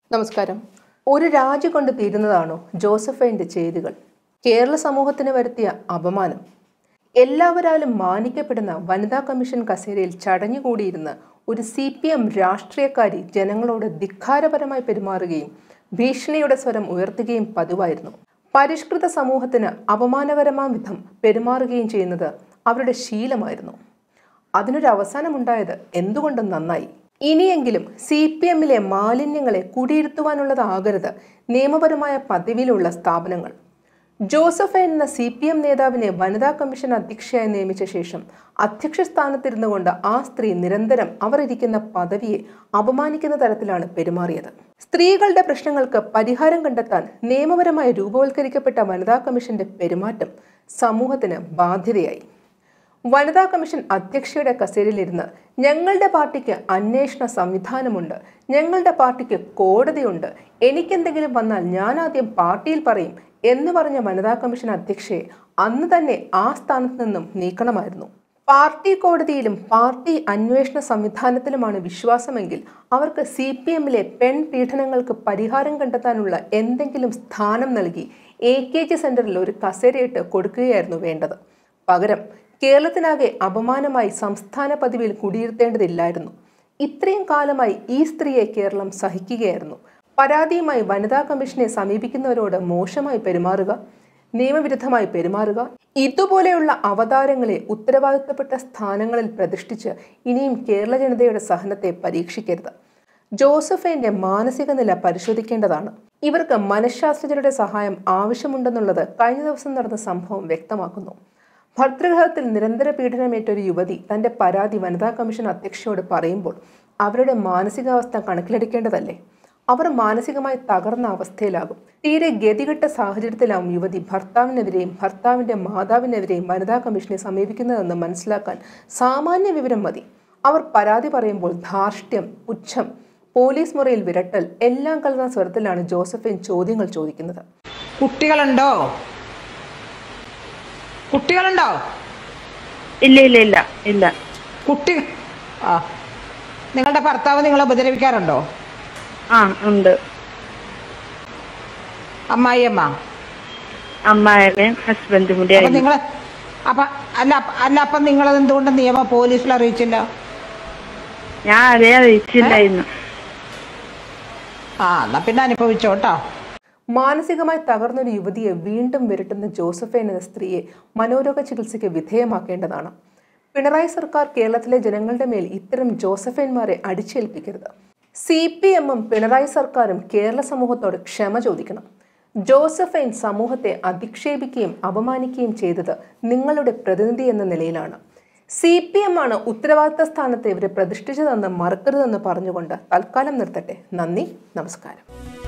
നമസ്കാരം ഒരു രാജി കൊണ്ട് തീരുന്നതാണോ ജോസഫൈൻ്റെ ചെയ്തികൾ കേരള സമൂഹത്തിന് വരുത്തിയ അപമാനം എല്ലാവരാലും മാനിക്കപ്പെടുന്ന വനിതാ കമ്മീഷൻ കസേരയിൽ ചടഞ്ഞുകൂടിയിരുന്ന് ഒരു സി പി എം രാഷ്ട്രീയക്കാരി ജനങ്ങളോട് ധിക്കാരപരമായി പെരുമാറുകയും ഭീഷണിയുടെ സ്വരം ഉയർത്തുകയും പതിവായിരുന്നു പരിഷ്കൃത സമൂഹത്തിന് അപമാനകരമാം വിധം പെരുമാറുകയും ചെയ്യുന്നത് അവരുടെ ശീലമായിരുന്നു അതിനൊരു അവസാനമുണ്ടായത് എന്തുകൊണ്ടും നന്നായി ഇനിയെങ്കിലും സി പി എമ്മിലെ മാലിന്യങ്ങളെ കുടിയിരുത്തുവാനുള്ളതാകരുത് നിയമപരമായ പദവിയിലുള്ള സ്ഥാപനങ്ങൾ ജോസഫ് എന്ന സി പി എം നേതാവിനെ വനിതാ കമ്മീഷൻ അധ്യക്ഷയായി നിയമിച്ച ശേഷം അധ്യക്ഷ സ്ഥാനത്തിരുന്നു കൊണ്ട് ആ സ്ത്രീ നിരന്തരം അവർ ഇരിക്കുന്ന പദവിയെ അപമാനിക്കുന്ന തരത്തിലാണ് പെരുമാറിയത് സ്ത്രീകളുടെ പ്രശ്നങ്ങൾക്ക് പരിഹാരം കണ്ടെത്താൻ നിയമപരമായി രൂപവൽക്കരിക്കപ്പെട്ട വനിതാ കമ്മീഷന്റെ പെരുമാറ്റം സമൂഹത്തിന് ബാധ്യതയായി വനിതാ കമ്മീഷൻ അധ്യക്ഷയുടെ കസേരയിലിരുന്ന് ഞങ്ങളുടെ പാർട്ടിക്ക് അന്വേഷണ സംവിധാനമുണ്ട് ഞങ്ങളുടെ പാർട്ടിക്ക് കോടതിയുണ്ട് എനിക്കെന്തെങ്കിലും വന്നാൽ ഞാൻ ആദ്യം പാർട്ടിയിൽ പറയും എന്ന് പറഞ്ഞ വനിതാ കമ്മീഷൻ അധ്യക്ഷയെ അന്ന് തന്നെ ആ സ്ഥാനത്ത് നിന്നും നീക്കണമായിരുന്നു പാർട്ടി കോടതിയിലും പാർട്ടി അന്വേഷണ സംവിധാനത്തിലുമാണ് വിശ്വാസമെങ്കിൽ അവർക്ക് സി പി എമ്മിലെ പെൺ പീഡനങ്ങൾക്ക് പരിഹാരം കണ്ടെത്താനുള്ള എന്തെങ്കിലും സ്ഥാനം നൽകി എ കെ ജി സെന്ററിൽ ഒരു കസേരയിട്ട് കൊടുക്കുകയായിരുന്നു വേണ്ടത് പകരം കേരളത്തിനാകെ അപമാനമായി സംസ്ഥാന പദവിയിൽ കുടിയിരുത്തേണ്ടതില്ലായിരുന്നു ഇത്രയും കാലമായി ഈ സ്ത്രീയെ കേരളം സഹിക്കുകയായിരുന്നു പരാതിയുമായി വനിതാ കമ്മീഷനെ സമീപിക്കുന്നവരോട് മോശമായി പെരുമാറുക നിയമവിരുദ്ധമായി പെരുമാറുക ഇതുപോലെയുള്ള അവതാരങ്ങളെ ഉത്തരവാദിത്തപ്പെട്ട സ്ഥാനങ്ങളിൽ പ്രതിഷ്ഠിച്ച് ഇനിയും കേരള ജനതയുടെ സഹനത്തെ പരീക്ഷിക്കരുത് ജോസഫിന്റെ മാനസിക നില പരിശോധിക്കേണ്ടതാണ് ഇവർക്ക് മനഃശാസ്ത്രജ്ഞരുടെ സഹായം ആവശ്യമുണ്ടെന്നുള്ളത് കഴിഞ്ഞ ദിവസം നടന്ന സംഭവം വ്യക്തമാക്കുന്നു ഭർതൃഗൃഹത്തിൽ നിരന്തര പീഡനമേറ്റ ഒരു യുവതി തന്റെ പരാതി വനിതാ കമ്മീഷൻ അധ്യക്ഷയോട് പറയുമ്പോൾ അവരുടെ മാനസികാവസ്ഥ കണക്കിലെടുക്കേണ്ടതല്ലേ അവർ മാനസികമായി തകർന്ന അവസ്ഥയിലാകും തീരെ ഗതികെട്ട സാഹചര്യത്തിലാവും യുവതി ഭർത്താവിനെതിരെയും ഭർത്താവിന്റെ മാതാവിനെതിരെയും വനിതാ കമ്മീഷനെ സമീപിക്കുന്നതെന്ന് മനസ്സിലാക്കാൻ സാമാന്യ വിവരം മതി അവർ പരാതി പറയുമ്പോൾ ധാർഷ്ട്യം പുച്ഛം പോലീസ് മുറിയിൽ വിരട്ടൽ എല്ലാം കലർന്ന സ്വരത്തിലാണ് ജോസഫിൻ ചോദ്യങ്ങൾ ചോദിക്കുന്നത് കുട്ടികളുണ്ടോ കുട്ടികളുണ്ടോ ഇല്ല ഇല്ല ഇല്ല ഇല്ല കുട്ടി ആ നിങ്ങളുടെ ഭർത്താവ് നിങ്ങളെ ഉപദ്രവിക്കാറുണ്ടോ ആ ഉണ്ട് അമ്മായിയമ്മ അമ്മായിയും ഹസ്ബൻഡും കൂടി അപ്പൊ ആയിരുന്നു നിങ്ങൾ അപ്പൊ അല്ല അല്ല അപ്പൊ നിങ്ങളത് എന്തുകൊണ്ട് നിയമ പോലീസിൽ അറിയിച്ചില്ല ഞാൻ അതേ അറിയിച്ചില്ലായിരുന്നു ആ എന്നാ പിന്നെ അനുഭവിച്ചോട്ടോ മാനസികമായി തകർന്നൊരു യുവതിയെ വീണ്ടും വിരട്ടുന്ന ജോസഫൈൻ എന്ന സ്ത്രീയെ മനോരോഗ ചികിത്സയ്ക്ക് വിധേയമാക്കേണ്ടതാണ് പിണറായി സർക്കാർ കേരളത്തിലെ ജനങ്ങളുടെ മേൽ ഇത്തരം ജോസഫൈൻമാരെ അടിച്ചേൽപ്പിക്കരുത് സി പി എമ്മും പിണറായി സർക്കാരും കേരള സമൂഹത്തോട് ക്ഷമ ചോദിക്കണം ജോസഫൈൻ സമൂഹത്തെ അധിക്ഷേപിക്കുകയും അപമാനിക്കുകയും ചെയ്തത് നിങ്ങളുടെ പ്രതിനിധി എന്ന നിലയിലാണ് സി പി എം ആണ് ഉത്തരവാദിത്ത സ്ഥാനത്ത് ഇവരെ പ്രതിഷ്ഠിച്ചതെന്ന് മറക്കരുതെന്ന് പറഞ്ഞുകൊണ്ട് തൽക്കാലം നിർത്തട്ടെ നന്ദി നമസ്കാരം